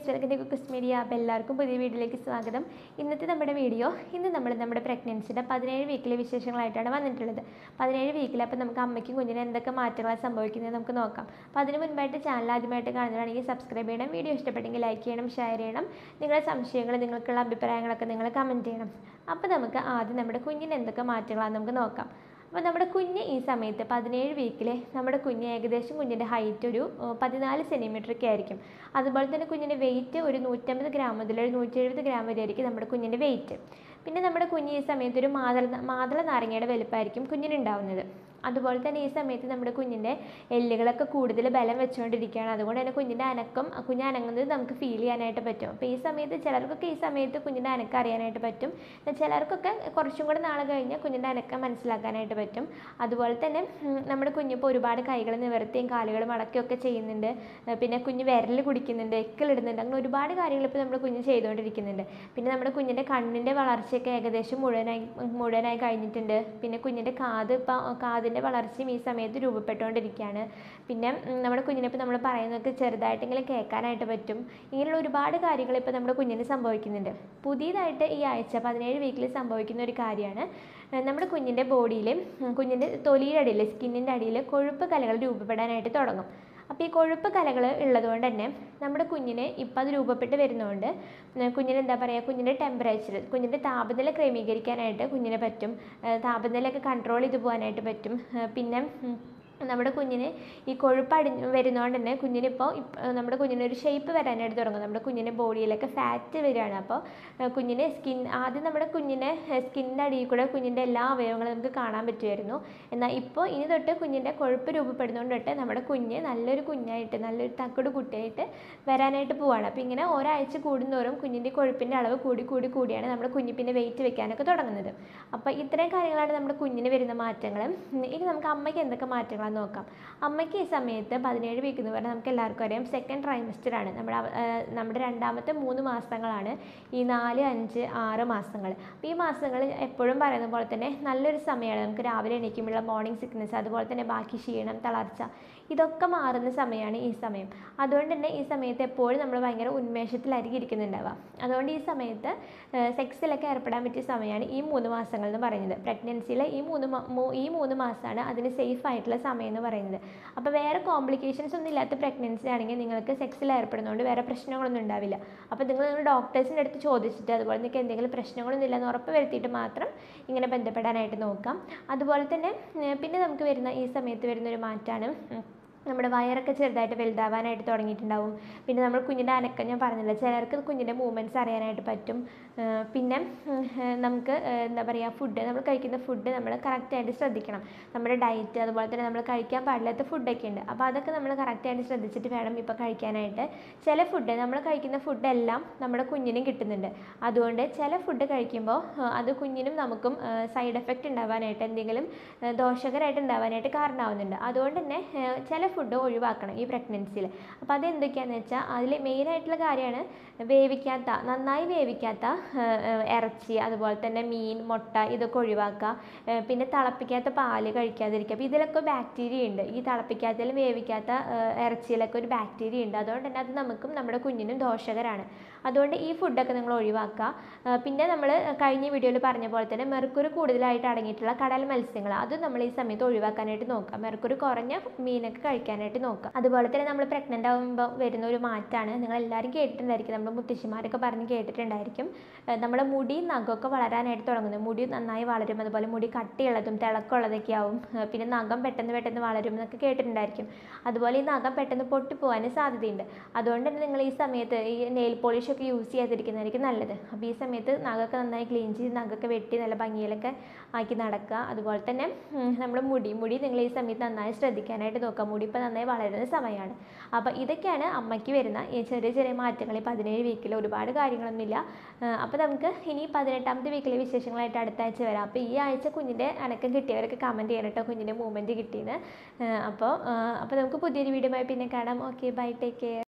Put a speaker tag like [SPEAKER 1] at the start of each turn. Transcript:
[SPEAKER 1] welcome to cooks media അപ്പോൾ എല്ലാവർക്കും പുതിയ വീഡിയോയിലേക്ക് സ്വാഗതം ഇന്നത്തെ നമ്മുടെ വീഡിയോ ഇന്ന് നമ്മൾ നമ്മുടെ പ്രഗ്നൻസിയുടെ പതിനേഴ് വീക്കിലെ വിശേഷങ്ങളായിട്ടാണ് വന്നിട്ടുള്ളത് പതിനേഴ് വീക്കിൽ അപ്പോൾ നമുക്ക് അമ്മയ്ക്കും കുഞ്ഞിനും എന്തൊക്കെ മാറ്റങ്ങളാണ് സംഭവിക്കുന്നത് നമുക്ക് നോക്കാം അപ്പോൾ അതിന് മുൻപായിട്ട് ചാനൽ ആദ്യമായിട്ട് കാണുന്നതാണെങ്കിൽ സബ്സ്ക്രൈബ് ചെയ്യണം വീഡിയോ ഇഷ്ടപ്പെട്ടെങ്കിൽ ലൈക്ക് ചെയ്യണം ഷെയർ ചെയ്യണം നിങ്ങളുടെ സംശയങ്ങൾ നിങ്ങൾക്കുള്ള അഭിപ്രായങ്ങളൊക്കെ നിങ്ങൾ കമൻറ്റ് ചെയ്യണം അപ്പോൾ നമുക്ക് ആദ്യം നമ്മുടെ കുഞ്ഞിന് എന്തൊക്കെ മാറ്റങ്ങളാണെന്ന് നമുക്ക് നോക്കാം അപ്പോൾ നമ്മുടെ കുഞ്ഞ് ഈ സമയത്ത് പതിനേഴ് വീക്കിൽ നമ്മുടെ കുഞ്ഞ് ഏകദേശം കുഞ്ഞിൻ്റെ ഹൈറ്റ് ഒരു ഏഹ്, പതിനാല് സെൻറ്റിമീറ്റർ ഒക്കെ ആയിരിക്കും അതുപോലെ തന്നെ കുഞ്ഞിൻ്റെ വെയിറ്റ് ഒരു നൂറ്റമ്പത് ഗ്രാം മുതൽ ഒരു നൂറ്റി എഴുപത് ഗ്രാം വരെ ആയിരിക്കും നമ്മുടെ കുഞ്ഞിൻ്റെ വെയിറ്റ് പിന്നെ നമ്മുടെ കുഞ്ഞ് ഈ സമയത്ത് ഒരു മാതള മാതള നാരങ്ങയുടെ വലുപ്പമായിരിക്കും കുഞ്ഞിനുണ്ടാവുന്നത് അതുപോലെ തന്നെ ഈ സമയത്ത് നമ്മുടെ കുഞ്ഞിൻ്റെ എല്ലുകളൊക്കെ കൂടുതൽ ബലം വെച്ചുകൊണ്ടിരിക്കുകയാണ് അതുകൊണ്ട് തന്നെ കുഞ്ഞിൻ്റെ അനക്കം കുഞ്ഞ് അനങ്ങുന്നത് നമുക്ക് ഫീൽ ചെയ്യാനായിട്ട് പറ്റും അപ്പോൾ ഈ സമയത്ത് ചിലർക്കൊക്കെ ഈ സമയത്ത് കുഞ്ഞിൻ്റെ അനക്കം അറിയാനായിട്ട് പറ്റും എന്നാൽ ചിലർക്കൊക്കെ കുറച്ചും കൂടെ നാൾ കഴിഞ്ഞ് കുഞ്ഞിൻ്റെ അനക്കം മനസ്സിലാക്കാനായിട്ട് പറ്റും അതുപോലെ തന്നെ ഉം, നമ്മുടെ കുഞ്ഞിപ്പോൾ ഒരുപാട് കൈകൾ നിവർത്തിയും കാലുകൾ മടക്കുകയൊക്കെ ചെയ്യുന്നുണ്ട് ഏഹ് പിന്നെ കുഞ്ഞ് വിരൽ കുടിക്കുന്നുണ്ട് എക്കിലിടുന്നുണ്ട് അങ്ങനെ ഒരുപാട് കാര്യങ്ങൾ ഇപ്പോൾ നമ്മുടെ കുഞ്ഞ് ചെയ്തുകൊണ്ടിരിക്കുന്നുണ്ട് പിന്നെ നമ്മുടെ കുഞ്ഞിൻ്റെ കണ്ണിൻ്റെ വളർച്ചയൊക്കെ ഏകദേശം മുഴുവനായി മുഴുവനായി കഴിഞ്ഞിട്ടുണ്ട് പിന്നെ കുഞ്ഞിൻ്റെ കാത് ഇപ്പോൾ കാതിൻ്റെ വളർച്ചയും ഈ സമയത്ത് രൂപപ്പെട്ടുകൊണ്ടിരിക്കുകയാണ് പിന്നെ ഉം, നമ്മുടെ കുഞ്ഞിനെ ഇപ്പോൾ നമ്മൾ പറയുന്നതൊക്കെ ചെറുതായിട്ടെങ്കിലും കേൾക്കാനായിട്ട് പറ്റും ഇങ്ങനെയുള്ള ഒരുപാട് കാര്യങ്ങൾ ഇപ്പോൾ നമ്മുടെ കുഞ്ഞിന് സംഭവിക്കുന്നുണ്ട് പുതിയതായിട്ട് ഈ ആഴ്ച പതിനേഴ് വീക്കിൽ സംഭവിക്കുന്ന ഒരു കാര്യമാണ് ഏഹ് നമ്മുടെ കുഞ്ഞിൻ്റെ ബോഡിയിൽ കുഞ്ഞിൻ്റെ തൊലിയുടെ അടിയിൽ സ്കിന്നിൻ്റെ അടിയിൽ കൊഴുപ്പ് കലകൾ രൂപപ്പെടാനായിട്ട് തുടങ്ങും അപ്പോൾ ഈ കൊഴുപ്പ് കലകൾ ഉള്ളതുകൊണ്ട് തന്നെ നമ്മുടെ കുഞ്ഞിന് ഇപ്പം അത് രൂപപ്പെട്ട് വരുന്നതുകൊണ്ട് ഏഹ് കുഞ്ഞിന് എന്താ പറയുക കുഞ്ഞിൻ്റെ ടെമ്പറേച്ചർ കുഞ്ഞിൻ്റെ താപനില ക്രമീകരിക്കാനായിട്ട് കുഞ്ഞിന് പറ്റും ഏഹ് താപനിലയൊക്കെ കൺട്രോൾ ചെയ്ത് പോകാനായിട്ട് പറ്റും ഏഹ് പിന്നെ ഉം, നമ്മുടെ കുഞ്ഞിന് ഈ കൊഴുപ്പ് അടിഞ്ഞ് വരുന്നതുകൊണ്ട് തന്നെ കുഞ്ഞിനിപ്പോൾ നമ്മുടെ കുഞ്ഞിന് ഒരു ഷേപ്പ് വരാനായിട്ട് തുടങ്ങും നമ്മുടെ കുഞ്ഞിൻ്റെ ബോഡിയിലൊക്കെ ഫാറ്റ് വരികയാണ് അപ്പോൾ ഏഹ് കുഞ്ഞിന് സ്കിൻ ആദ്യം നമ്മുടെ കുഞ്ഞിനെ സ്കിന്നിൻ്റെ അടിയിൽ കൂടെ കുഞ്ഞിൻ്റെ എല്ലാ അവയവങ്ങളും നമുക്ക് കാണാൻ പറ്റുമായിരുന്നു എന്നാൽ ഇപ്പോൾ ഇനി തൊട്ട് കുഞ്ഞിൻ്റെ കൊഴുപ്പ് രൂപപ്പെടുന്നതുകൊണ്ട് തൊട്ട് നമ്മുടെ കുഞ്ഞ് നല്ലൊരു കുഞ്ഞായിട്ട് നല്ലൊരു തക്കട് കുട്ടിയായിട്ട് വരാനായിട്ട് പോവാണ് അപ്പോൾ ഇങ്ങനെ ഒരാഴ്ച കൂടുന്തോറും കുഞ്ഞിൻ്റെ കൊഴുപ്പിൻ്റെ അളവ് കൂടി കൂടി കൂടിയാണ് നമ്മുടെ കുഞ്ഞ് പിന്നെ വെയിറ്റ് വെക്കാനൊക്കെ തുടങ്ങുന്നത് അപ്പോൾ ഇത്രയും കാര്യങ്ങളാണ് നമ്മുടെ കുഞ്ഞിന് വരുന്ന മാറ്റങ്ങൾ ഇനി നമുക്ക് അമ്മയ്ക്ക് എന്തൊക്കെ മാറ്റങ്ങളാണെന്ന് നോക്കാം അമ്മയ്ക്ക് ഈ സമയത്ത് പതിനേഴ് വീക്ക് എന്ന് പറഞ്ഞാൽ നമുക്ക് എല്ലാവർക്കും അറിയാം സെക്കൻഡ് ട്രൈമസ്റ്റർ ആണ് നമ്മുടെ അവ- ആ, നമ്മുടെ രണ്ടാമത്തെ മൂന്ന് മാസങ്ങളാണ് ഈ നാല് അഞ്ച് ആറ് മാസങ്ങൾ അപ്പോൾ ഈ മാസങ്ങൾ എപ്പോഴും പറയുന്ന പോലെ തന്നെ നല്ലൊരു സമയമാണ് നമുക്ക് രാവിലെ എണീക്കുമ്പോഴുള്ള മോർണിംഗ് സിക്നസ് അതുപോലെ തന്നെ ബാക്കി ക്ഷീണം തളർച്ച ഇതൊക്കെ മാറുന്ന സമയമാണ് ഈ സമയം അതുകൊണ്ട് തന്നെ ഈ സമയത്ത് എപ്പോഴും നമ്മൾ ഭയങ്കര ഉന്മേഷത്തിലായിരിക്കും ഇരിക്കുന്നുണ്ടാവുക അതുകൊണ്ട് ഈ സമയത്ത് സെക്സിലൊക്കെ ഏർപ്പെടാൻ പറ്റിയ സമയമാണ് ഈ മൂന്ന് മാസങ്ങൾ എന്ന് പറയുന്നത് പ്രഗ്നൻസിയിലെ ഈ മൂന്ന് മാ- മൂ- ഈ മൂന്ന് മാസമാണ് അതിന് സേഫ് ആയിട്ടുള്ള സമയം എന്ന് പറയുന്നത് അപ്പോൾ വേറെ കോംപ്ലിക്കേഷൻസ് ഒന്നും ഇല്ലാത്ത പ്രഗ്നൻസി ആണെങ്കിൽ നിങ്ങൾക്ക് സെക്സിൽ ഏർപ്പെടുന്നതുകൊണ്ട് വേറെ പ്രശ്നങ്ങളൊന്നും ഉണ്ടാവില്ല അപ്പോൾ നിങ്ങൾ നിങ്ങൾ ഡോക്ടേഴ്സിൻ്റെ അടുത്ത് ചോദിച്ചിട്ട് അതുപോലെ നിങ്ങൾക്ക് എന്തെങ്കിലും പ്രശ്നങ്ങളൊന്നും ഇല്ലെന്ന് ഉറപ്പ് വരുത്തിയിട്ട് മാത്രം ഇങ്ങനെ ബന്ധപ്പെടാനായിട്ട് നോക്കാം അതുപോലെ തന്നെ ഉം, പിന്നെ നമുക്ക് വരുന്ന ഈ സമയത്ത് വരുന്ന ഒരു മാറ്റമാണ് ഉം, നമ്മുടെ വയറൊക്കെ ചെറുതായിട്ട് വലുതാവാനായിട്ട് തുടങ്ങിയിട്ടുണ്ടാവും പിന്നെ നമ്മൾ കുഞ്ഞിൻ്റെ അനക്കം ഞാൻ പറഞ്ഞില്ല ചിലർക്ക് കുഞ്ഞിൻ്റെ മൂവ്മെൻറ്റ്സ് അറിയാനായിട്ട് പറ്റും ആ, പിന്നെ ഉം, ആ, നമുക്ക് ആ, എന്താ പറയുക ഫുഡ് നമ്മൾ കഴിക്കുന്ന ഫുഡ് നമ്മൾ കറക്റ്റായിട്ട് ശ്രദ്ധിക്കണം നമ്മുടെ ഡയറ്റ് അതുപോലെ തന്നെ നമ്മൾ കഴിക്കാൻ പാടില്ലാത്ത ഫുഡൊക്കെ ഉണ്ട് അപ്പോൾ അതൊക്കെ നമ്മൾ കറക്റ്റായിട്ട് ശ്രദ്ധിച്ചിട്ട് വേണം ഇപ്പോൾ കഴിക്കാനായിട്ട് ചില ഫുഡ് നമ്മൾ കഴിക്കുന്ന ഫുഡെല്ലാം നമ്മുടെ കുഞ്ഞിനും കിട്ടുന്നുണ്ട് അതുകൊണ്ട് ചില ഫുഡ് കഴിക്കുമ്പോൾ ആ, അത് കുഞ്ഞിനും നമുക്കും സൈഡ് എഫക്റ്റ് ഉണ്ടാവാനായിട്ട് എന്തെങ്കിലും ആ, ദോഷകരമായിട്ട് ഉണ്ടാവാനായിട്ട് കാരണമാവുന്നുണ്ട് അതുകൊണ്ട് തന്നെ ആ, ചില ഫുഡ് ഒഴിവാക്കണം ഈ പ്രഗ്നൻസിയിൽ അപ്പോൾ അതെന്തൊക്കെയാണെന്ന് വെച്ചാൽ അതിൽ മെയിനായിട്ടുള്ള കാര്യമാണ് വേവിക്കാത്ത നന്നായി വേവിക്കാത്ത ആ, ആ, ഇറച്ചി അതുപോലെ തന്നെ മീൻ മുട്ട ഇതൊക്കെ ഒഴിവാക്കുക ആ, പിന്നെ തിളപ്പിക്കാത്ത പാല് കഴിക്കാതിരിക്കുക അപ്പോൾ ഇതിലൊക്കെ ബാക്ടീരിയ ഉണ്ട് ഈ തിളപ്പിക്കാത്തതിലും വേവിക്കാത്ത ആ, ഇറച്ചിയിലൊക്കെ ഒരു ബാക്ടീരിയ ഉണ്ട് അതുകൊണ്ട് തന്നെ അത് നമുക്കും നമ്മുടെ കുഞ്ഞിനും ദോഷകരമാണ് അതുകൊണ്ട് ഈ ഫുഡൊക്കെ നിങ്ങൾ ഒഴിവാക്കുക ആ, പിന്നെ നമ്മൾ കഴിഞ്ഞ വീഡിയോയിൽ പറഞ്ഞ പോലെ തന്നെ മെർക്കുറി കൂടുതലായിട്ട് അടങ്ങിയിട്ടുള്ള കടൽ മത്സ്യങ്ങൾ അത് നമ്മൾ ഈ സമയത്ത് ഒഴിവാക്കാനായിട്ട് നോക്കുക മെർക്കുറി കുറഞ്ഞ മീനൊക്കെ കഴിക്കാനായിട്ട് നോക്കുക അതുപോലെ തന്നെ നമ്മൾ പ്രഗ്നൻ്റ് ആകുമ്പോൾ വരുന്ന ഒരു മാറ്റമാണ് നിങ്ങൾ എല്ലാവരും കേട്ടിട്ടുണ്ടായിരിക്കും നമ്മുടെ മുത്തശ്ശിമാരൊക്കെ പറഞ്ഞ് കേട്ടിട്ടുണ്ടായിരിക്കും ആ, നമ്മുടെ മുടി നഖമൊക്കെ വളരാനായിട്ട് തുടങ്ങുന്നു മുടി നന്നായി വളരും അതുപോലെ മുടി കട്ടിയുള്ളതും തിളക്കമുള്ളതൊക്കെ ആവും ആ, പിന്നെ നഖം പെട്ടെന്ന് പെട്ടെന്ന് വളരും എന്നൊക്കെ കേട്ടിട്ടുണ്ടായിരിക്കും അതുപോലെ ഈ നഖം പെട്ടെന്ന് പൊട്ടിപ്പോകാനും സാധ്യതയുണ്ട് അതുകൊണ്ട് തന്നെ നിങ്ങൾ ഈ സമയത്ത് ഈ നെയിൽ പോളിഷ് ഒക്കെ യൂസ് ചെയ്യാതിരിക്കുന്നതായിരിക്കും നല്ലത് അപ്പോൾ ഈ സമയത്ത് നഖമൊക്കെ നന്നായി ക്ലീൻ ചെയ്ത് നഖമൊക്കെ വെട്ടി നല്ല ഭംഗിയിലൊക്കെ ആക്കി നടക്കുക അതുപോലെ തന്നെ നമ്മുടെ മുടി മുടി നിങ്ങൾ ഈ സമയത്ത് നന്നായി ശ്രദ്ധിക്കാനായിട്ട് നോക്കുക മുടി ഇപ്പോൾ നന്നായി വളരുന്ന സമയമാണ് അപ്പോൾ ഇതൊക്കെയാണ് അമ്മയ്ക്ക് വരുന്ന ഈ ചെറിയ ചെറിയ മാറ്റങ്ങൾ ഈ പതിനേഴ് വീക്കിൽ ഒരുപാട് കാര്യങ്ങളൊന്നുമില്ല അപ്പോൾ നമുക്ക് ഇനി പതിനെട്ടാമത്തെ വീക്കിലെ വിശേഷങ്ങളായിട്ട് അടുത്ത ആഴ്ച വരാം അപ്പോൾ ഈ ആഴ്ച കുഞ്ഞിൻ്റെ അനക്കം കിട്ടിയവരൊക്കെ കമൻറ്റ് ചെയ്യണം കേട്ടോ കുഞ്ഞിൻ്റെ മൂവ്മെൻറ്റ് കിട്ടിയെന്ന് അപ്പോൾ അപ്പോൾ നമുക്ക് പുതിയൊരു വീഡിയോ പിന്നെ കാണാം ഓക്കെ ബൈ ടേക്ക് കെയർ